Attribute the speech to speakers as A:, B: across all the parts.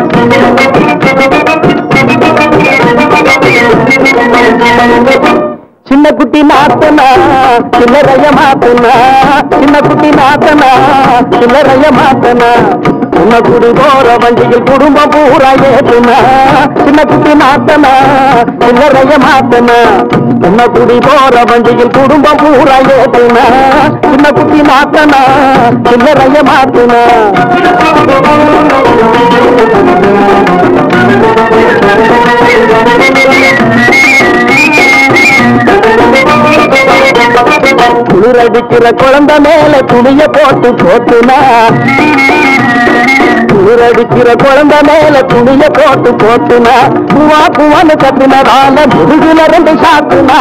A: சின்ன குட்டி நாத்தனா சில்லறைய மாத்தனா சின்ன குட்டி நாத்தனா சில்லறைய மாத்தனா சின்ன குடி போற வண்டியில் குடும்பம் பூரா ஏத்துனா சின்ன குட்டி நாத்தனா சில்லறைய மாத்தனா சின்ன குடி போற வண்டியில் குடும்பம் பூரா ஏத்துனா சின்ன குட்டி நாத்தனா சில்லறைய மாத்துனா குளிரடிக்கிற குழந்தை மேல துணிய போட்டு போட்டுனா குளிரடிக்கிற குழந்தை மேல துணிய போட்டு போட்டுனா குவா குவான்னு கத்துனதால முதுகுல ரெண்டு சாத்துனா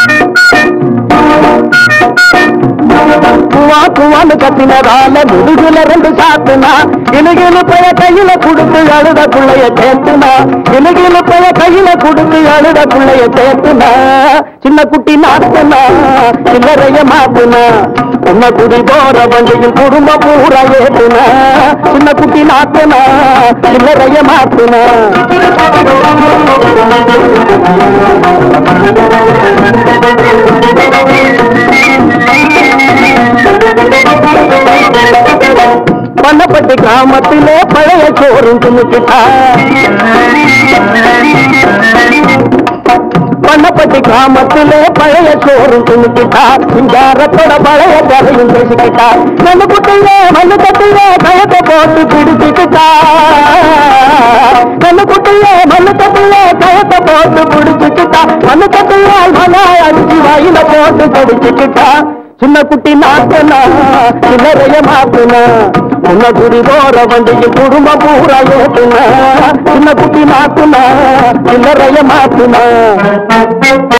A: குவா குவான்னு கத்தினதால முதுகுல ரெண்டு சாத்துனா இணுகிலு பைய கையில கொடுத்து அழுத பிள்ளைய சேர்த்துனா இணுகிலு பைய கையில கொடுத்து அழுத பிள்ளைய சேர்த்துனா சின்ன குட்டி நாத்துனா சில்லறைய மாத்துனா உன்ன குடி போற வண்டியில் குடும்பம் பூரா ஏத்துனா சின்ன குட்டி நாத்துனா சில்லறைய மாத்துனா பண்ணப்பட்டு கிராமத்திலே பழைய சோறும் தின்னுக்கிட்டா பண்ணப்பட்டு கிராமத்திலே பழைய சோறும் தின்னுக்கிட்டா சிங்காரத்தோட பழைய கதையும் பேசிக்கிட்டா மண்ணு குட்டையிலே மண்ணு கட்டிலே கயத்தை போட்டு பிடிச்சுக்கிட்டா மண்ணு குட்டையிலே மண்ணு கட்டிலே கயத்தை போட்டு பிடிச்சுக்கிட்டா மண்ணு கட்டியால் மன அடிச்சு வாயில போட்டு கடிச்சுக்கிட்டா சின்ன குட்டி நாத்தனா சில்லறைய மாத்துனா சின்ன குடி போற வண்டியில் குடும்பம் பூரா ஏத்துனா சின்ன குட்டி நாத்துனா சில்லறைய மாத்துனா